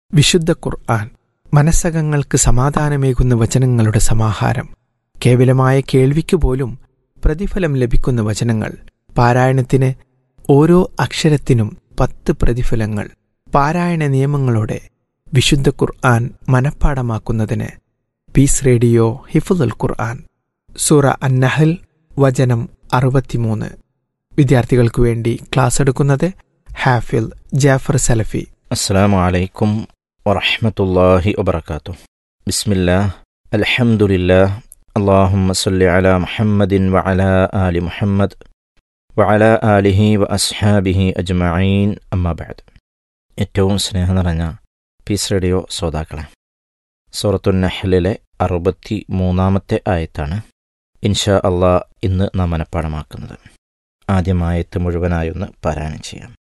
വിശുദ്ധ ഖുർആൻ മനസ്സകങ്ങൾക്ക് സമാധാനമേകുന്ന വചനങ്ങളുടെ സമാഹാരം കേവലമായ കേൾവിക്ക് പോലും പ്രതിഫലം ലഭിക്കുന്ന വചനങ്ങൾ പാരായണത്തിന് ഓരോ അക്ഷരത്തിനും പത്ത് പ്രതിഫലങ്ങൾ പാരായണ നിയമങ്ങളോടെ വിശുദ്ധ ഖുർആൻ മനഃപ്പാടമാക്കുന്നതിന് പീസ് റേഡിയോ ഹിഫുൽ ഖുർആൻ സൂറ അന്നഹൽ വചനം അറുപത്തിമൂന്ന് വിദ്യാർത്ഥികൾക്കു വേണ്ടി ക്ലാസ് എടുക്കുന്നത് ഹാഫിൽ ജാഫർ സലഫി السلام عليكم ورحمة الله وبركاته بسم الله الحمد لله اللهم صل على محمد وعلى آل محمد وعلى آله وأصحابه أجمعين أما بعد ഏറ്റവും സ്നേഹം നിറഞ്ഞ പീസ് റേഡിയോ ശ്രോതാക്കളെ സൂറത്തു നഹ്ലിലെ അറുപത്തി മൂന്നാമത്തെ ആയത്താണ് ഇൻഷാ അള്ളാ ഇന്ന് നാം മനഃപ്പാടമാക്കുന്നത് ആദ്യമായത്ത് മുഴുവനായൊന്ന് പാരായണം ചെയ്യാം